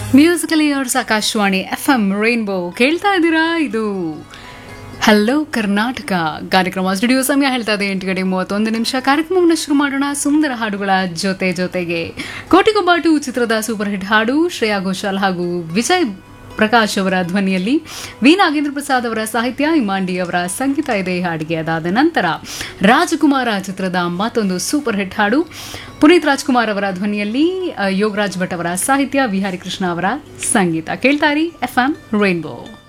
musical years Akashvani F M rainbow ಕೇಳ್ತಾ ಇದ್ದೀರಾ ಇದು ಹಲೋ ಕರ್ನಾಟಕ ಕಾರ್ಯಕ್ರಮ ಸ್ಟುಡಿಯೋ ಸಮಯ ಹೇಳ್ತಾ ಇದೆ ಎಂಟು ಗಂಟೆ ಮೂವತ್ತೊಂದು ನಿಮಿಷ ಕಾರ್ಯಕ್ರಮವನ್ನು ಶುರು ಮಾಡೋಣ ಸುಂದರ ಹಾಡುಗಳ ಜೊತೆ ಜೊತೆಗೆ ಕೋಟಿಗೊಬ್ಬಾಟು ಚಿತ್ರದ ಸೂಪರ್ ಹಿಟ್ ಹಾಡು ಶ್ರೇಯಾ ಘೋಷಾಲ್ ಹಾಗೂ ವಿಜಯ್ ಪ್ರಕಾಶ್ ಅವರ ಧ್ವನಿಯಲ್ಲಿ ವಿ ನಾಗೇಂದ್ರ ಪ್ರಸಾದ್ ಅವರ ಸಾಹಿತ್ಯ ಇಮಾಂಡಿ ಅವರ ಸಂಗೀತ ಇದೆ ಈ ಹಾಡಿಗೆ ಅದಾದ ನಂತರ ರಾಜಕುಮಾರ ಚಿತ್ರದ ಮತ್ತೊಂದು ಸೂಪರ್ ಹಿಟ್ ಹಾಡು ಪುನೀತ್ ರಾಜ್ಕುಮಾರ್ ಅವರ ಧ್ವನಿಯಲ್ಲಿ ಅ, ಯೋಗರಾಜ್ ಭಟ್ ಅವರ ಸಾಹಿತ್ಯ ವಿಹಾರಿ ಕೃಷ್ಣ ಅವರ ಸಂಗೀತ ಕೇಳ್ತಾರಿ ಎಫ್ ಎಂ ರೈನ್ಬೋ